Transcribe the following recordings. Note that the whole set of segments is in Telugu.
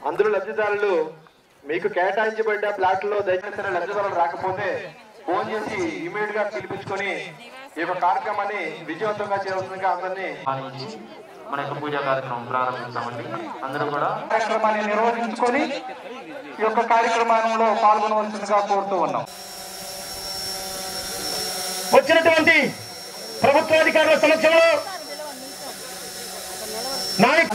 అందులో లబ్ధిదారులు మీకు కేటాయించబడ్డ ప్లాట్లలో దయచేసి లబ్ధిదారులు రాకపోతే ఫోన్ చేసి ఇమీడియట్ గా పిలిపించుకొని ఈ యొక్క కార్యక్రమాన్ని విజయవంతంగా చేయవలసిందిగా అందరినీ ఆహ్వానించి మన యొక్క పూజా కార్యక్రమం ప్రారంభిస్తామండి అందరూ కూడా కార్యక్రమాన్ని నిర్వహించుకొని ఈ యొక్క కార్యక్రమంలో పాల్గొనవలసిందిగా కోరుతూ ఉన్నాం వచ్చినటువంటి ప్రభుత్వాధికారుల సమక్షంలో నాయక్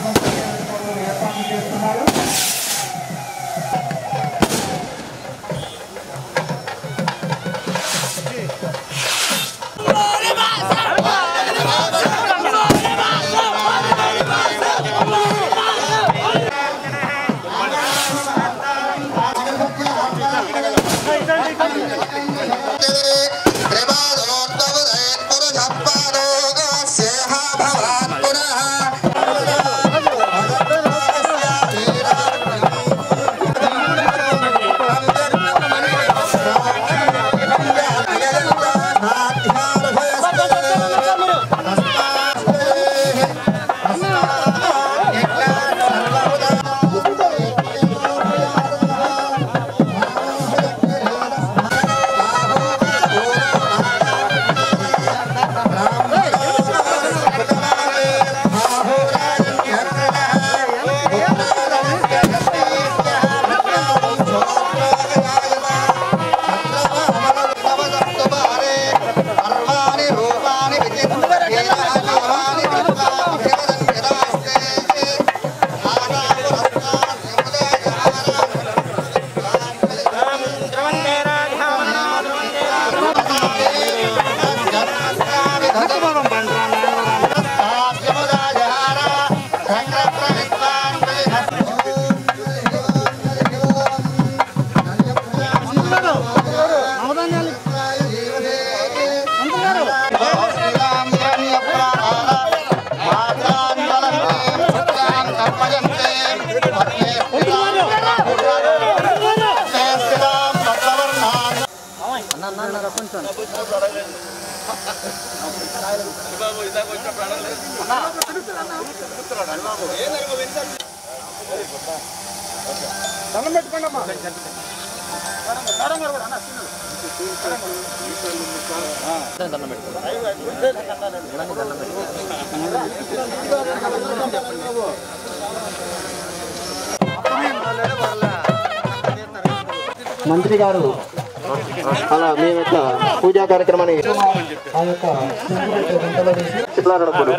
మంత్రి గారు అలా మీ యొక్క పూజా కార్యక్రమాన్ని ఆ యొక్క చిత్రాడకూడదు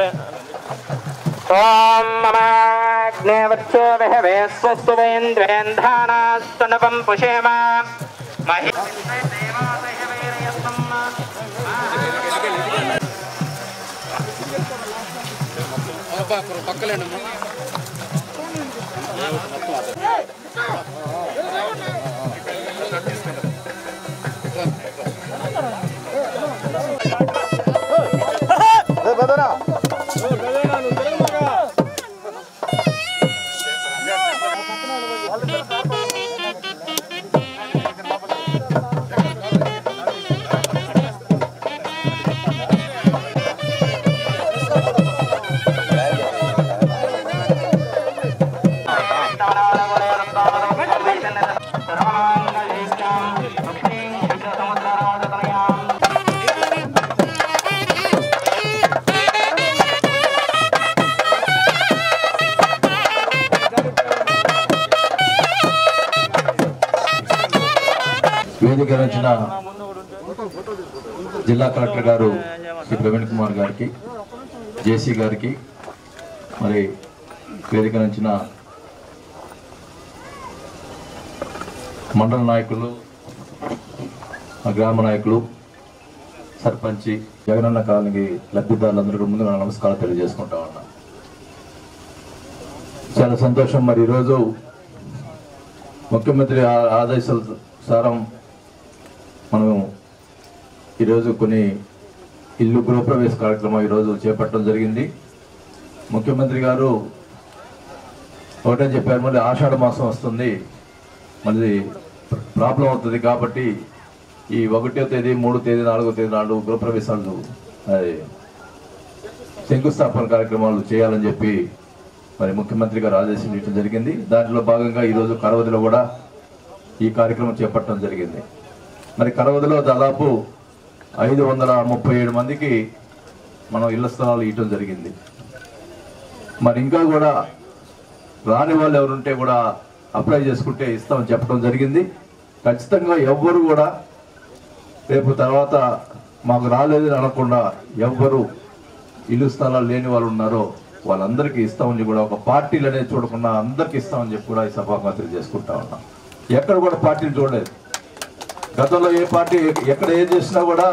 ఓం మమాగ్నేవత్సో విహవే స్వస్తు వేంద్రేంద్రానాస్తనపం పుషేమ మహి వేదిక రచన జిల్లా కలెక్టర్ గారు శ్రీ ప్రవీణ్ కుమార్ గారికి జేసీ గారికి మరి వేదిక నుంచిన మండల నాయకులు మా గ్రామ నాయకులు సర్పంచి జగనన్న కాలనీకి లబ్ధిదారులందరికీ ముందు నా నమస్కారం తెలియజేసుకుంటా ఉన్నా చాలా సంతోషం మరి ఈరోజు ముఖ్యమంత్రి ఆ- ఆదేశాల సారం మనం ఈరోజు కొన్ని ఇల్లు గృహప్రవేశ కార్యక్రమం ఈరోజు చేపట్టడం జరిగింది ముఖ్యమంత్రి గారు ఒకటే చెప్పారు మళ్ళీ ఆషాఢ మాసం వస్తుంది మళ్ళీ ప్రాబ్లం అవుతుంది కాబట్టి ఈ ఒకటో తేదీ మూడో తేదీ నాలుగో తేదీ నాడు గృహప్రవేశాలు అది శంకుస్థాపన కార్యక్రమాలు చేయాలని చెప్పి మరి ముఖ్యమంత్రి గారు ఆదేశాలు ఇవ్వడం జరిగింది దాంట్లో భాగంగా ఈరోజు కరవదిలో కూడా ఈ కార్యక్రమం చేపట్టడం జరిగింది మరి కరవదిలో దాదాపు ఐదు వందల ముప్పై ఏడు మందికి మనం ఇళ్ల స్థలాలు ఇవ్వడం జరిగింది మరి ఇంకా కూడా రాని వాళ్ళు ఎవరుంటే కూడా అప్లై చేసుకుంటే ఇస్తామని చెప్పడం జరిగింది ఖచ్చితంగా ఎవ్వరు కూడా రేపు తర్వాత మాకు రాలేదని అనకుండా ఎవ్వరు ఇల్లు స్థలాలు లేని వాళ్ళు ఉన్నారో వాళ్ళందరికీ ఇస్తామని కూడా ఒక పార్టీలు అనేది చూడకుండా అందరికీ ఇస్తామని చెప్పి కూడా ఈ సభాగా తెలియజేసుకుంటా ఉన్నాం ఎక్కడ కూడా పార్టీలు చూడలేదు గతంలో ఏ పార్టీ ఎక్కడ ఏం చేసినా కూడా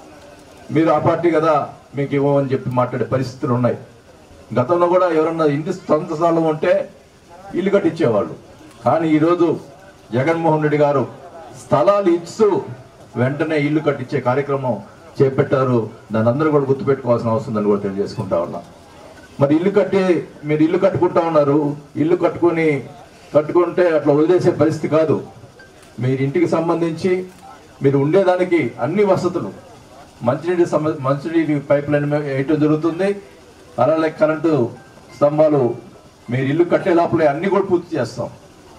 మీరు ఆ పార్టీ కదా మీకు ఇవ్వమని చెప్పి మాట్లాడే పరిస్థితులు ఉన్నాయి గతంలో కూడా ఎవరన్నా ఇంటి సొంత స్థలం ఉంటే ఇల్లు కట్టించేవాళ్ళు కానీ ఈరోజు జగన్మోహన్ రెడ్డి గారు స్థలాలు ఇస్తూ వెంటనే ఇల్లు కట్టించే కార్యక్రమం చేపట్టారు దాన్ని అందరూ కూడా గుర్తుపెట్టుకోవాల్సిన అవసరం ఉందని కూడా తెలియజేసుకుంటా ఉన్నా మరి ఇల్లు కట్టి మీరు ఇల్లు కట్టుకుంటా ఉన్నారు ఇల్లు కట్టుకొని కట్టుకుంటే అట్లా వదిలేసే పరిస్థితి కాదు మీరు ఇంటికి సంబంధించి మీరు ఉండేదానికి అన్ని వసతులు మంచినీటి సమ మంచినీటి పైప్ లైన్ వేయటం జరుగుతుంది అలాగే కరెంటు స్తంభాలు మీరు ఇల్లు కట్టే లోపలే అన్ని కూడా పూర్తి చేస్తాం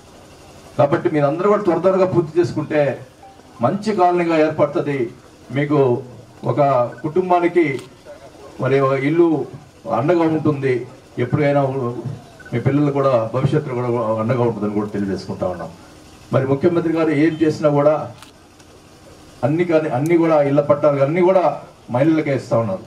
కాబట్టి మీరు అందరూ కూడా త్వర త్వరగా పూర్తి చేసుకుంటే మంచి కాలనీగా ఏర్పడుతుంది మీకు ఒక కుటుంబానికి మరి ఒక ఇల్లు అండగా ఉంటుంది ఎప్పుడైనా మీ పిల్లలు కూడా భవిష్యత్తులో కూడా అండగా ఉంటుందని కూడా తెలియజేసుకుంటా ఉన్నాం మరి ముఖ్యమంత్రి గారు ఏం చేసినా కూడా అన్ని కానీ అన్ని కూడా ఇళ్ల పట్టాలు అన్ని కూడా మహిళలకే ఇస్తా ఉన్నారు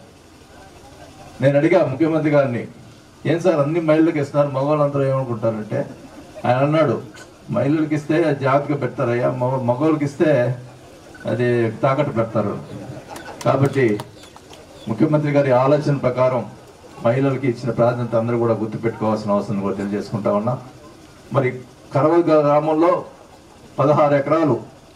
నేను అడిగా ముఖ్యమంత్రి గారిని ఏం సార్ అన్ని మహిళలకు ఇస్తున్నారు మగవాళ్ళందరూ ఏమనుకుంటారంటే ఆయన అన్నాడు మహిళలకు ఇస్తే జాగ్రత్తగా పెడతారయ్యా మగ మగవాళ్ళకి ఇస్తే అది తాకట్టు పెడతారు కాబట్టి ముఖ్యమంత్రి గారి ఆలోచన ప్రకారం మహిళలకి ఇచ్చిన ప్రాధాన్యత అందరూ కూడా గుర్తుపెట్టుకోవాల్సిన అవసరం కూడా తెలియజేసుకుంటా ఉన్నా మరి కరవ గ్రామంలో పదహారు ఎకరాలు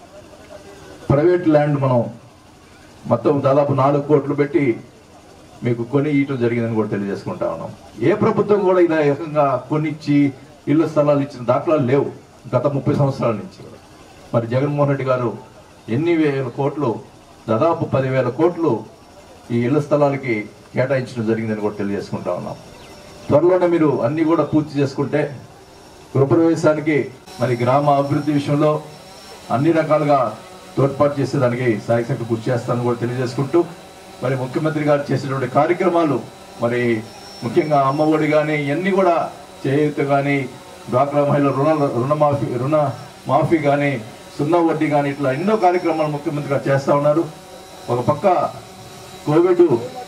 ప్రైవేట్ ల్యాండ్ మనం మొత్తం దాదాపు నాలుగు కోట్లు పెట్టి మీకు కొని ఇయటం జరిగిందని కూడా తెలియజేసుకుంటా ఉన్నాం ఏ ప్రభుత్వం కూడా ఇలా ఏకంగా కొనిచ్చి ఇళ్ళ స్థలాలు ఇచ్చిన దాఖలాలు లేవు గత ముప్పై సంవత్సరాల నుంచి మరి జగన్మోహన్ రెడ్డి గారు ఎన్ని వేల కోట్లు దాదాపు పదివేల కోట్లు ఈ ఇళ్ల స్థలాలకి కేటాయించడం జరిగిందని కూడా తెలియజేసుకుంటా ఉన్నాం త్వరలోనే మీరు అన్ని కూడా పూర్తి చేసుకుంటే గృహప్రవేశానికి మరి గ్రామ అభివృద్ధి విషయంలో అన్ని రకాలుగా తోడ్పాటు చేసేదానికి సాయశక్తి కృషి చేస్తానని కూడా తెలియజేసుకుంటూ మరి ముఖ్యమంత్రి గారు చేసినటువంటి కార్యక్రమాలు మరి ముఖ్యంగా అమ్మఒడి కానీ ఇవన్నీ కూడా చేయూత కానీ డ్వాక్రా మహిళల రుణ రుణమాఫీ రుణ మాఫీ కానీ సున్నా వడ్డీ కానీ ఇట్లా ఎన్నో కార్యక్రమాలు ముఖ్యమంత్రి గారు చేస్తూ ఉన్నారు ఒక పక్క కోవిడ్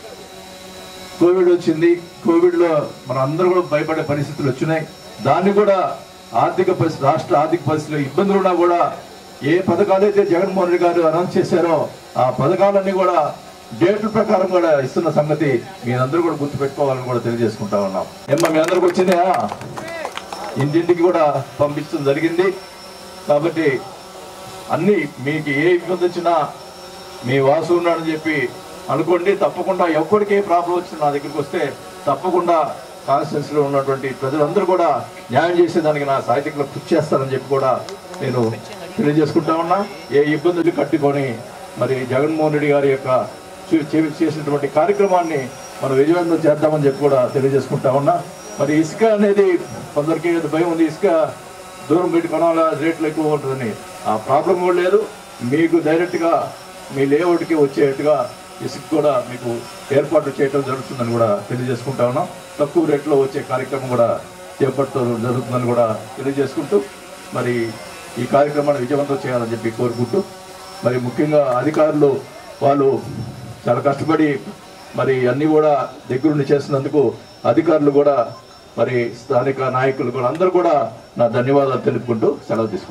కోవిడ్ వచ్చింది కోవిడ్లో మన అందరూ కూడా భయపడే పరిస్థితులు వచ్చినాయి దాన్ని కూడా ఆర్థిక పరిస్థితి రాష్ట్ర ఆర్థిక పరిస్థితిలో ఇబ్బందులు ఉన్నా కూడా ఏ పథకాలు అయితే జగన్మోహన్ రెడ్డి గారు అనౌన్స్ చేశారో ఆ పథకాలన్నీ కూడా డేట్ల ప్రకారం కూడా ఇస్తున్న సంగతి మీరందరూ కూడా గుర్తుపెట్టుకోవాలని కూడా తెలియజేసుకుంటా ఉన్నాం ఏమ్మా మీ అందరికి వచ్చిందా ఇంటింటికి కూడా పంపించడం జరిగింది కాబట్టి అన్ని మీకు ఏ ఇబ్బంది వచ్చినా మీ వాసు ఉన్నాడని చెప్పి అనుకోండి తప్పకుండా ఎవరికి ఏ ప్రాబ్లం వచ్చినా నా దగ్గరికి వస్తే తప్పకుండా కాన్స్టిట్యూన్సీ లో ఉన్నటువంటి ప్రజలందరూ కూడా న్యాయం చేసేదానికి నా సాహిత్యంలో కృషి చేస్తానని చెప్పి కూడా నేను తెలియజేసుకుంటా ఉన్నా ఏ ఇబ్బందులు కట్టుకొని మరి జగన్మోహన్ రెడ్డి గారి యొక్క చే- చే- చేసినటువంటి కార్యక్రమాన్ని మనం విజయవంతం చేద్దామని చెప్పి కూడా తెలియజేసుకుంటా ఉన్నా మరి ఇసుక అనేది కొందరికి ఏదో భయం ఉంది ఇసుక దూరం పెట్టి కొనాలా రేట్లు ఎక్కువ ఉంటుందని ఆ ప్రాబ్లం కూడా లేదు మీకు డైరెక్ట్గా మీ లేఅవుట్కి వచ్చేట్టుగా ఇసుక కూడా మీకు ఏర్పాటు చేయడం జరుగుతుందని కూడా తెలియజేసుకుంటా ఉన్నాం తక్కువ రేట్లో వచ్చే కార్యక్రమం కూడా చేపట్టడం జరుగుతుందని కూడా తెలియజేసుకుంటూ మరి ఈ కార్యక్రమాన్ని విజయవంతం చేయాలని చెప్పి కోరుకుంటూ మరి ముఖ్యంగా అధికారులు వాళ్ళు చాలా కష్టపడి మరి అన్ని కూడా దగ్గరుండి చేస్తున్నందుకు అధికారులు కూడా మరి స్థానిక నాయకులు కూడా అందరూ కూడా నా ధన్యవాదాలు తెలుపుకుంటూ సెలవు తీసుకుంటాను